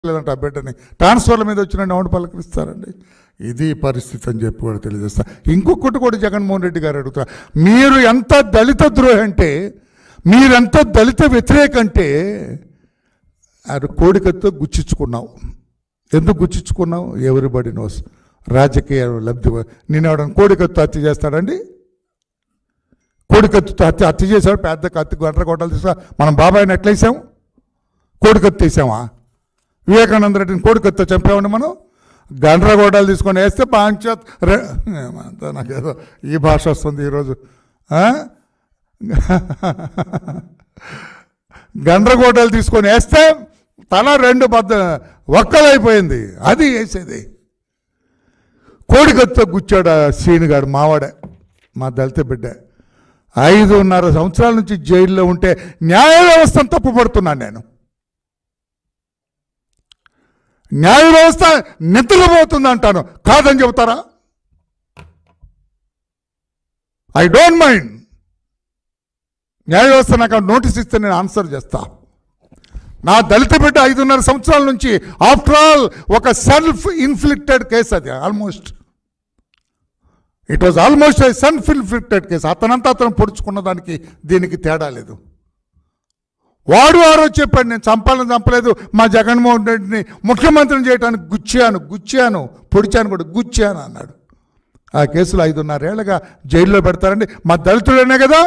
లేదంటే ఆ బిడ్డని ట్రాన్స్ఫర్ల మీద వచ్చిన ఎవడు పలకరిస్తారండి ఇది పరిస్థితి అని చెప్పి కూడా తెలియజేస్తా ఇంకొకటి కూడా జగన్మోహన్ రెడ్డి గారు అడుగుతా మీరు ఎంత దళిత ద్రోహి అంటే మీరెంత దళిత వ్యతిరేక అంటే అది కోడికతో గుచ్చించుకున్నావు ఎందుకు గుచ్చించుకున్నావు ఎవరిబడి నోస్ రాజకీయ లబ్ధి నేను ఎవడన్నా కోడికత్తు హత్య చేస్తాడండి కోడికత్తుతో హత్య హత్య చేశాడు పెద్ద కత్తి గంటల గొడ్డలు తీసుకురా మనం బాబాయ్ని ఎట్లేసాం కోడికత్తి వేసామా వివేకానంద రెడ్డిని కోడికత్తితో చంపామండి మనం గండ్రగోడాలు తీసుకొని వేస్తే పాంచ నాకేదో ఈ భాష వస్తుంది ఈరోజు ఆ? గండ్రగోడాలు తీసుకొని వేస్తే తల రెండు బద్ద ఒక్కలైపోయింది అది వేసేది కోడికత్తితో గుచ్చాడు ఆ శ్రీనుగాడు మావాడే మా దళిత బిడ్డ ఐదున్నర సంవత్సరాల నుంచి జైల్లో ఉంటే న్యాయ వ్యవస్థను తప్పుపడుతున్నాను నేను న్యాయ వ్యవస్థ నిద్రపోతుంది అంటాను కాదని చెబుతారా ఐ డోంట్ మైండ్ న్యాయ వ్యవస్థ నాకు నోటీస్ ఇస్తే నేను ఆన్సర్ చేస్తా నా దళిత బిడ్డ ఐదున్నర సంవత్సరాల నుంచి ఆఫ్టర్ ఆల్ ఒక సెల్ఫ్ ఇన్ఫ్లిక్టెడ్ కేసు అది almost it was almost self inflicted case అతనంతా అతను పొడుచుకున్న దానికి దీనికి తేడా లేదు వాడు ఆ రోజు చెప్పాడు నేను చంపాలని చంపలేదు మా జగన్మోహన్ రెడ్డిని ముఖ్యమంత్రిని చేయడానికి గుచ్చాను గుచ్చాను పొడిచాను కూడా గుచ్చాను అన్నాడు ఆ కేసులో ఐదున్నరేళ్లుగా జైల్లో పెడతారండి మా దళితుడనే కదా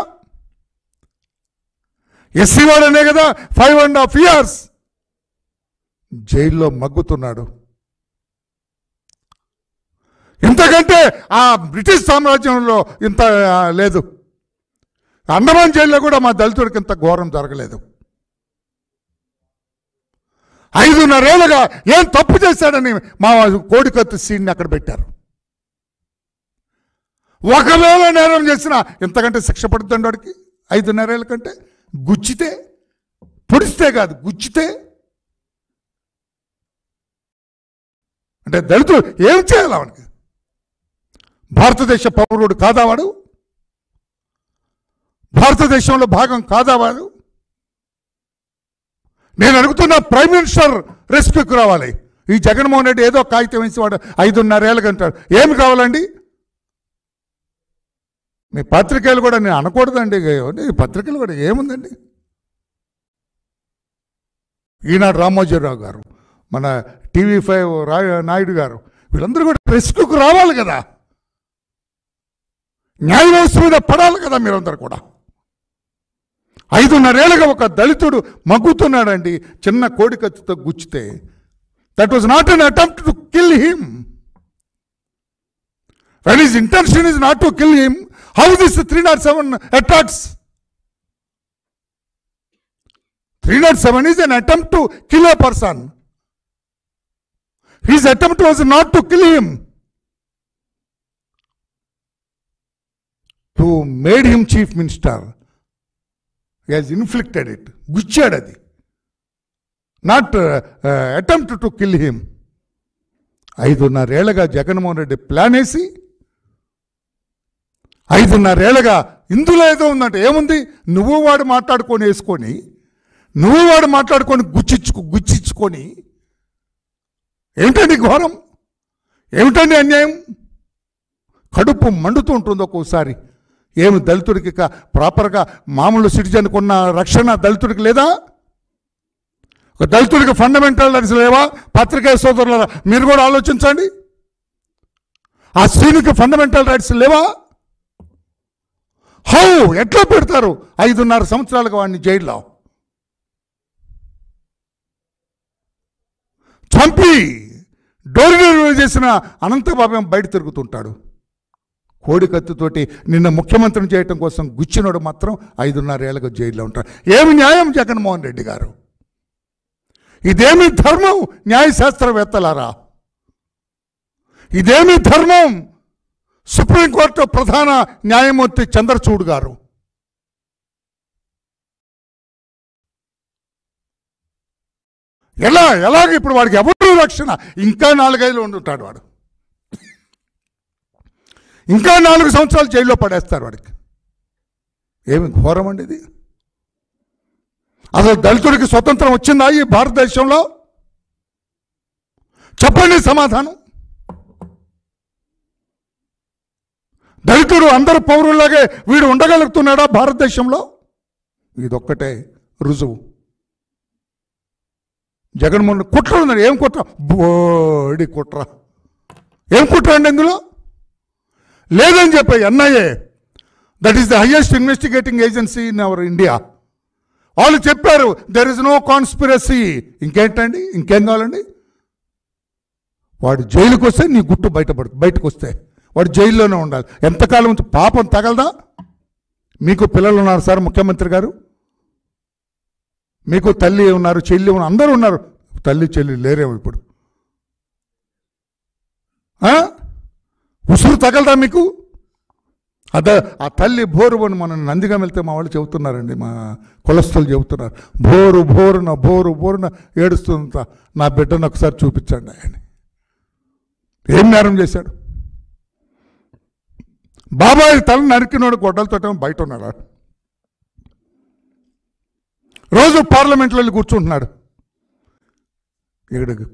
ఎస్సీ వాడనే కదా ఫైవ్ అండ్ హాఫ్ ఇయర్స్ జైల్లో మగ్గుతున్నాడు ఇంతకంటే ఆ బ్రిటిష్ సామ్రాజ్యంలో ఇంత ఆ, లేదు అండమాన్ జైల్లో కూడా మా దళితుడికి ఇంత ఘోరం జరగలేదు ఐదున్నరేళ్ళుగా ఏం తప్పు చేశాడని మా కోడికత్తు సీన్ని అక్కడ పెట్టారు ఒకవేళ నేరం చేసినా ఇంతకంటే శిక్ష పడుతుంది వాడికి ఐదున్నరేళ్ళ కంటే గుచ్చితే పొడిస్తే కాదు గుచ్చితే అంటే దళితుడు ఏం చేయాలి వాడికి భారతదేశ పౌరుడు కాదా వాడు భారతదేశంలో భాగం కాదా వాడు నేను అడుగుతున్న ప్రైమ్ మినిస్టర్ రెస్క్యూకి రావాలి ఈ జగన్మోహన్ రెడ్డి ఏదో కాగితం వేసి వాడు ఐదున్నరేళ్ళకి అంటాడు ఏమి కావాలండి మీ పత్రికలు కూడా నేను అనకూడదండి ఈ పత్రికలు కూడా ఏముందండి ఈనాడు రామోజీరావు గారు మన టీవీ ఫైవ్ రా నాయుడు గారు వీళ్ళందరూ కూడా రెస్క్యూకి రావాలి కదా న్యాయ వ్యవస్థ మీద పడాలి కదా మీరందరూ కూడా ఐదున్నరేళ్ళుగా ఒక దళితుడు మగ్గుతున్నాడండి చిన్న కోడికత్తితో గుచ్చితే that was not an attempt to kill him when his intention is not to kill him how this three not seven attacks three not seven is an attempt to kill a person his attempt was not to kill him to made him chief minister has inflicted it గుచ్చాడు అది not attempt to kill him ఐదున్నరేళ్లగా Jaganmohan Reddy plan వేసి ఐదున్నరేళ్లగా ఇందులో ఏదో ఉందంటే ఏముంది నువ్వు వాడు మాట్లాడుకొని వేసుకొని నువ్వు వాడు మాట్లాడుకొని గుచ్చిచ్చుకు గుచ్చిచ్చుకొని ఏమిటండి ఘోరం ఏమిటండి అన్యాయం కడుపు మండుతూ ఉంటుంది ఒక్కోసారి ఏమి దళితుడికి క- ప్రాపర్గా మామూలు సిటిజన్కి ఉన్న రక్షణ దళితుడికి లేదా ఒక దళితుడికి ఫండమెంటల్ రైట్స్ లేవా పత్రికా సోదరుల మీరు కూడా ఆలోచించండి ఆ శ్రీనికి ఫండమెంటల్ రైట్స్ లేవా హౌ ఎట్లా పెడతారు ఐదున్నర సంవత్సరాలుగా వాడిని జైల్లో చంపి డోర్ డెలివరీ చేసిన అనంతబాబు బయట తిరుగుతుంటాడు కోడి కత్తితోటి నిన్న ముఖ్యమంత్రిని చేయటం కోసం గుచ్చినోడు మాత్రం ఐదున్నరేళ్లకు జైల్లో ఉంటాడు ఏమి న్యాయం జగన్మోహన్ రెడ్డి గారు ఇదేమి ధర్మం న్యాయశాస్త్రవేత్తలారా ఇదేమి ధర్మం సుప్రీంకోర్టు ప్రధాన న్యాయమూర్తి చంద్రచూడ్ గారు ఎలా ఎలాగ ఇప్పుడు వాడికి ఎవరు రక్షణ ఇంకా నాలుగైదు ఉండుంటాడు వాడు ఇంకా నాలుగు సంవత్సరాలు జైల్లో పడేస్తారు వాడికి ఏమి ఘోరం అండి ఇది అసలు దళితుడికి స్వతంత్రం వచ్చిందా ఈ భారతదేశంలో చెప్పండి సమాధానం దళితుడు అందరు పౌరుల్లాగే వీడు ఉండగలుగుతున్నాడా భారతదేశంలో ఇదొక్కటే రుజువు జగన్మోహన్ కుట్ర ఉందండి ఏం కుట్ర బోడి కుట్ర ఏం కుట్ర అండి ఇందులో లేదని చెప్పే NIA that is the highest investigating agency in our India వాళ్ళు చెప్పారు దెర్ ఇస్ నో కాన్స్పిరసీ ఇంకేంటండి ఇంకేం కావాలండి వాడు జైలుకి వస్తే నీ గుట్టు బయటపడు బయటకు వస్తే వాడు జైల్లోనే ఉండాలి ఎంతకాలం ఉంచి పాపం తగలదా మీకు పిల్లలు ఉన్నారు సార్ ముఖ్యమంత్రి గారు మీకు తల్లి ఉన్నారు చెల్లి ఉన్నారు అందరూ ఉన్నారు తల్లి చెల్లి లేరేమో ఇప్పుడు ఆ? ఉసురు తగలదా మీకు అదే ఆ తల్లి బోరు అని మనం నందిగా వెళ్తే మా వాళ్ళు చెబుతున్నారండి మా కులస్తులు చెబుతున్నారు బోరు బోరున బోరు బోరున ఏడుస్తుంత నా బిడ్డను ఒకసారి చూపించండి ఆయన ఏం నేరం చేశాడు బాబాయ్ తల నరికినోడు గొడ్డలతో బయట ఉన్నాడు రోజు పార్లమెంట్లో వెళ్ళి కూర్చుంటున్నాడు ఇక్కడ